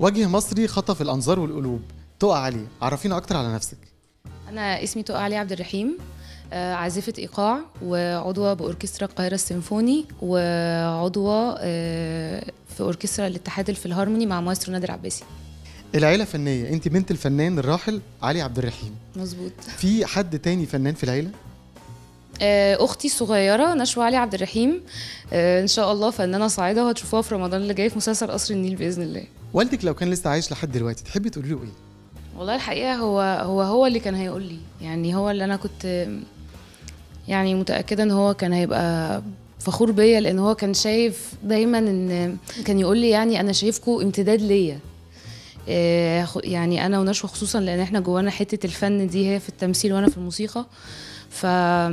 وجه مصري خطف الانظار والقلوب تقع عليه عرفينا اكتر على نفسك أنا اسمي تقى علي عبد الرحيم آه، عازفة إيقاع وعضوة بأوركسترا القاهرة السيمفوني وعضوة آه، في أوركسترا الاتحاد الفيلهارموني مع مايسترو نادر عباسي العيله فنيه انت بنت الفنان الراحل علي عبد الرحيم مظبوط في حد تاني فنان في العيله آه، أختي الصغيرة نشوى علي عبد الرحيم آه، إن شاء الله فنانة صاعدة وهتشوفوها في رمضان اللي جاي في مسلسل قصر النيل بإذن الله والدك لو كان لسه عايش لحد دلوقتي تحبي تقولي له ايه والله الحقيقة هو هو هو اللي كان هيقول لي يعني هو اللي أنا كنت يعني متأكدة إن هو كان هيبقى فخور بيا لأن هو كان شايف دايما إن كان يقول لي يعني أنا شايفكوا امتداد ليا إيه، خ- يعني أنا ونشوى خصوصا لأن إحنا جوانا حتة الفن دي هي في التمثيل وأنا في الموسيقى ف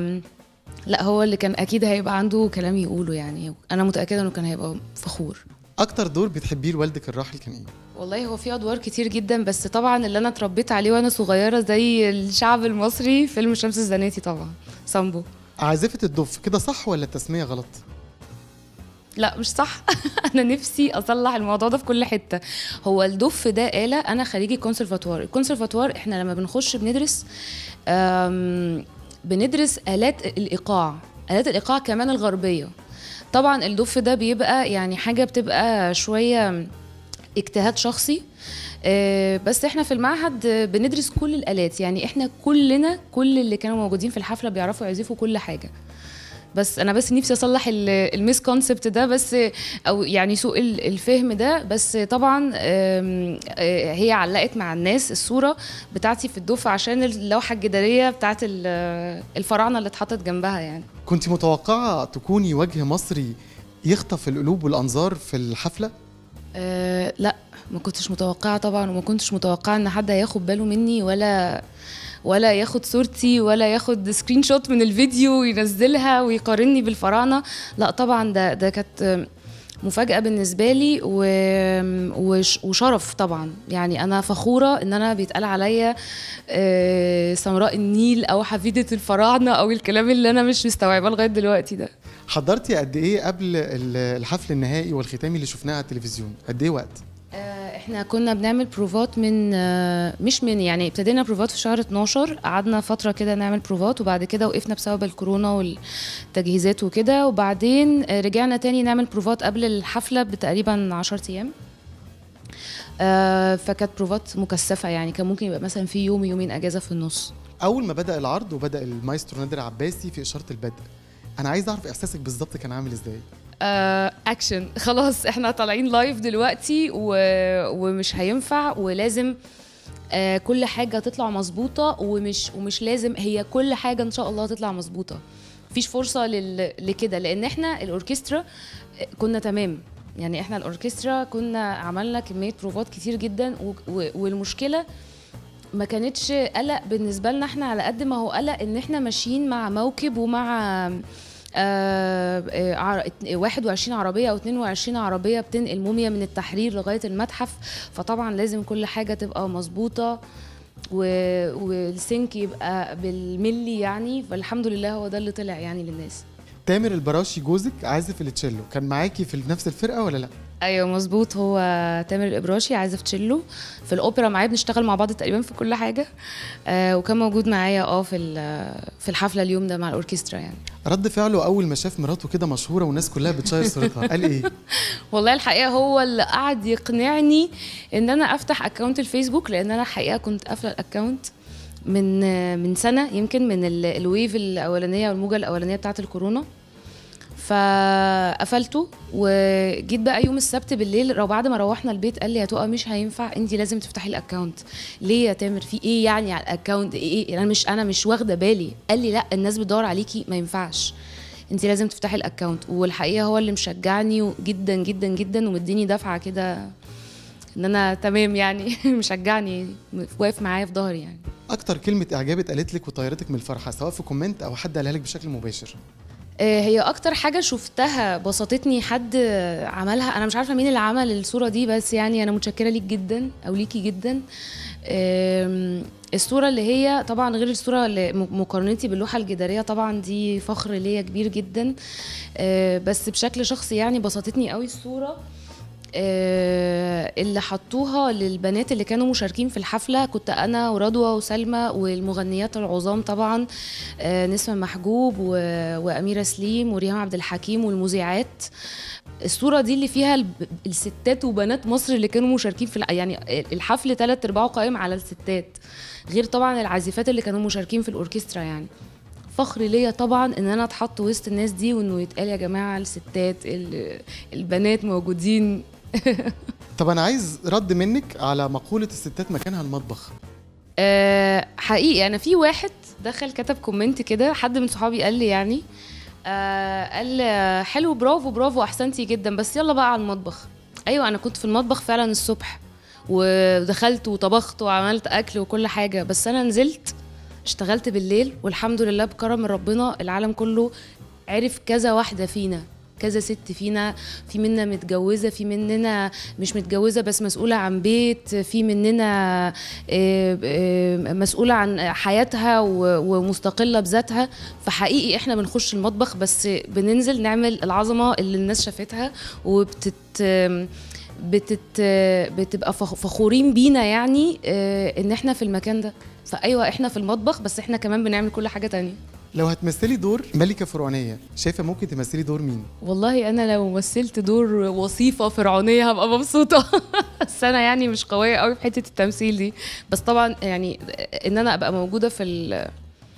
لا هو اللي كان أكيد هيبقى عنده كلام يقوله يعني أنا متأكدة إنه كان هيبقى فخور اكتر دور بتحبيه لوالدك الراحل كان ايه والله هو في ادوار كتير جدا بس طبعا اللي انا اتربيت عليه وانا صغيره زي الشعب المصري فيلم شمس الزناتي طبعا سامبو عازفه الدف كده صح ولا التسميه غلط لا مش صح انا نفسي اصلح الموضوع ده في كل حته هو الدف ده آلة انا خريجي كونسرفاتوار الكونسرفاتوار احنا لما بنخش بندرس أم، بندرس آلات الإيقاع آلات الإيقاع كمان الغربية طبعا الدف ده بيبقى يعني حاجة بتبقى شوية اجتهاد شخصي آه، بس احنا في المعهد آه، بندرس كل الآلات يعني احنا كلنا كل اللي كانوا موجودين في الحفلة بيعرفوا يعزفوا كل حاجة بس انا بس نفسي اصلح الميس كونسبت ده بس او يعني سوء ال- الفهم ده بس طبعا آم، آه، هي علقت مع الناس الصوره بتاعتي في الدفعه عشان اللوحه الجداريه بتاعت ال- الفراعنه اللي اتحطت جنبها يعني كنت متوقعه تكوني وجه مصري يخطف القلوب والانظار في الحفله أه لا ما كنتش متوقعه طبعا وما كنتش متوقعه ان حد هياخد باله مني ولا ولا ياخد صورتي ولا ياخد سكرين شوت من الفيديو وينزلها ويقارني بالفراعنه لا طبعا ده ده كانت مفاجأة بالنسبة لي و... وش... وشرف طبعا يعني أنا فخورة إن أنا بيتقال عليا آه، سمراء النيل أو حفيدة الفراعنة أو الكلام اللي أنا مش مستوعبة لغاية دلوقتي ده حضرتي قد ايه قبل ال- الحفل النهائي والختامي اللي شفناه على التلفزيون قد ايه وقت آه، احنا كنا بنعمل بروفات من آه، مش من يعني ابتدينا بروفات في شهر 12 قعدنا فتره كده نعمل بروفات وبعد كده وقفنا بسبب الكورونا والتجهيزات وكده وبعدين آه، رجعنا تاني نعمل بروفات قبل الحفله بتقريبا 10 ايام آه، فكانت بروفات مكثفه يعني كان ممكن يبقى مثلا في يوم يومين اجازه في النص اول ما بدا العرض وبدا المايسترو نادر عباسي في اشاره البدء انا عايز اعرف احساسك بالظبط كان عامل ازاي آه، اكشن خلاص احنا طالعين لايف دلوقتي و... ومش هينفع ولازم آه، كل حاجه تطلع مظبوطه ومش ومش لازم هي كل حاجه ان شاء الله تطلع مظبوطه مفيش فرصه لل... لكده لان احنا الاوركسترا آه، كنا تمام يعني احنا الاوركسترا كنا عملنا كميه بروفات كتير جدا و... و... والمشكله ما كانتش قلق بالنسبه لنا احنا على قد ما هو قلق ان احنا ماشيين مع موكب ومع آه، آه، عر- ات- 21 عربيه او 22 عربيه بتنقل موميا من التحرير لغايه المتحف فطبعا لازم كل حاجه تبقى مظبوطه و- والسync يبقى بالملي يعني فالحمد لله هو ده اللي طلع يعني للناس تامر البراشي جوزك عازف التشيلو كان معاكي في نفس الفرقه ولا لا ايوه مظبوط هو تامر الابراشي عازف تشيلو في الاوبرا معايا بنشتغل مع بعض تقريبا في كل حاجه آه وكان موجود معايا اه في ال- في الحفله اليوم ده مع الاوركسترا يعني رد فعله اول ما شاف مراته كده مشهوره والناس كلها بتشير صورتها قال ايه والله الحقيقه هو اللي قعد يقنعني ان انا افتح اكونت الفيسبوك لان انا الحقيقه كنت قافله الاكونت من من سنه يمكن من ال- الويف الاولانيه والموجه الاولانيه بتاعه الكورونا فقفلته وجيت بقى يوم السبت بالليل بعد ما روحنا البيت قال لي يا تقى مش هينفع انت لازم تفتحي الاكونت ليه يا تامر في ايه يعني على الاكونت ايه انا مش انا مش واخده بالي قال لي لا الناس بتدور عليكي ما ينفعش انت لازم تفتحي الاكونت والحقيقه هو اللي مشجعني جدا جدا جدا ومديني دفعه كده ان انا تمام يعني مشجعني واقف معايا في ظهري يعني اكتر كلمه اعجاب اتقالت لك وطيرتك من الفرحه سواء في كومنت او حد قالها لك بشكل مباشر آه، هي اكتر حاجه شفتها بسطتني حد عملها انا مش عارفه مين اللي عمل الصوره دي بس يعني انا متشكره ليك جدا او ليكي جدا آم، الصوره اللي هي طبعا غير الصوره اللي م- مقارنتي باللوحه الجداريه طبعا دي فخر ليا كبير جدا آه، بس بشكل شخصي يعني بسطتني قوي الصوره آه، اللي حطوها للبنات اللي كانوا مشاركين في الحفلة كنت أنا ورضوى وسلمى والمغنيات العظام طبعا آه، نسمة محجوب و- وأميرة سليم وريهام عبد الحكيم والمذيعات الصورة دي اللي فيها الب- الستات وبنات مصر اللي كانوا مشاركين في الح- يعني الحفل تلات أرباعه قائم على الستات غير طبعا العازفات اللي كانوا مشاركين في الأوركسترا يعني فخر ليا طبعا ان انا اتحط وسط الناس دي وانه يتقال يا جماعه الستات ال- البنات موجودين طب انا عايز رد منك على مقوله الستات مكانها المطبخ أه حقيقي انا في واحد دخل كتب كومنت كده حد من صحابي قال لي يعني أه قال آه، حلو برافو برافو احسنتي جدا بس يلا بقى على المطبخ ايوه انا كنت في المطبخ فعلا الصبح ودخلت وطبخت وعملت اكل وكل حاجه بس انا نزلت اشتغلت بالليل والحمد لله بكرم من ربنا العالم كله عرف كذا واحده فينا كذا ست فينا في منا متجوزة في مننا مش متجوزة بس مسؤولة عن بيت في مننا آه، آه، مسؤولة عن حياتها و- ومستقلة بذاتها فحقيقي احنا بنخش المطبخ بس بننزل نعمل العظمة اللي الناس شافتها وبتت بتت بتبقى فخ- فخورين بينا يعني آه، ان احنا في المكان ده فايوه احنا في المطبخ بس احنا كمان بنعمل كل حاجه تانية لو هتمثلي دور ملكه فرعونيه شايفه ممكن تمثلي دور مين والله انا لو مثلت دور وصيفه فرعونيه هبقى مبسوطه بس انا يعني مش قويه قوي في حته التمثيل دي بس طبعا يعني ان انا ابقى موجوده في ال-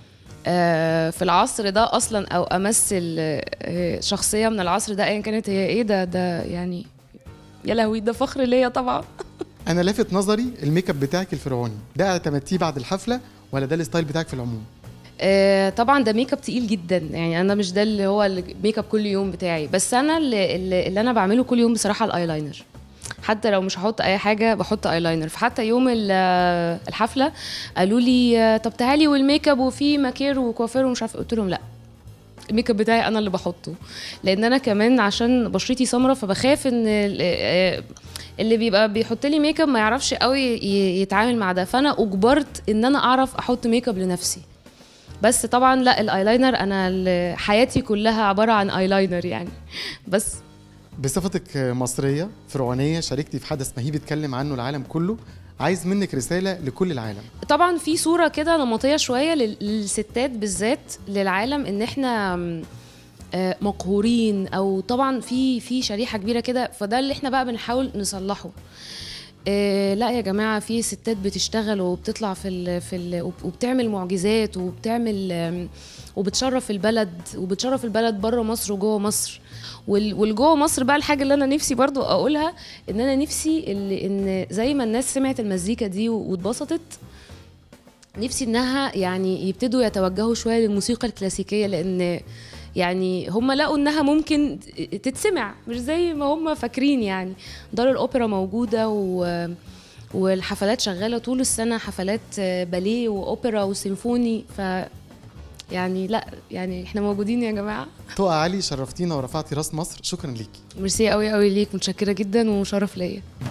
آه، في العصر ده اصلا او امثل آه، شخصيه من العصر ده ايا كانت هي ايه ده ده يعني يا لهوي ده فخر ليا طبعا انا لافت نظري الميك اب بتاعك الفرعوني ده اعتمدتيه بعد الحفله ولا ده الستايل بتاعك في العموم آه، طبعا ده ميك اب تقيل جدا يعني انا مش ده اللي هو الميك اب كل يوم بتاعي بس انا اللي, اللي اللي انا بعمله كل يوم بصراحه الايلاينر حتى لو مش هحط اي حاجه بحط ايلاينر فحتى يوم ال- الحفله قالوا لي آه، طب تعالي والميك اب وفي ماكير وكوافير ومش عارفه قلت لهم لا الميك اب بتاعي انا اللي بحطه لان انا كمان عشان بشرتي سمراء فبخاف ان ال- آه، اللي بيبقى بيحط لي ميك اب ما يعرفش قوي ي- يتعامل مع ده فانا اجبرت ان انا اعرف احط ميك اب لنفسي بس طبعا لا الايلاينر انا ال- حياتي كلها عباره عن ايلاينر يعني بس بصفتك مصريه فرعونيه شاركتي في حدث مهيب اتكلم عنه العالم كله عايز منك رساله لكل العالم طبعا في صوره كده نمطيه شويه لل- للستات بالذات للعالم ان احنا م، آه، مقهورين او طبعا في في شريحه كبيره كده فده اللي احنا بقى بنحاول نصلحه آه لا يا جماعه في ستات بتشتغل وبتطلع في ال في ال وب- وبتعمل معجزات وبتعمل آم، وبتشرف البلد وبتشرف البلد بره مصر وجوه مصر وال- والجوه مصر بقى الحاجه اللي انا نفسي برضو اقولها ان انا نفسي اللي ان زي ما الناس سمعت المزيكا دي واتبسطت نفسي انها يعني يبتدوا يتوجهوا شويه للموسيقى الكلاسيكيه لان يعني هم لقوا انها ممكن تتسمع مش زي ما هم فاكرين يعني دار الاوبرا موجوده و والحفلات شغاله طول السنه حفلات باليه واوبرا وسيمفوني ف يعني لا يعني احنا موجودين يا جماعه طوق علي شرفتينا ورفعتي راس مصر شكرا ليكي ميرسي قوي قوي ليك متشكره جدا وشرف ليا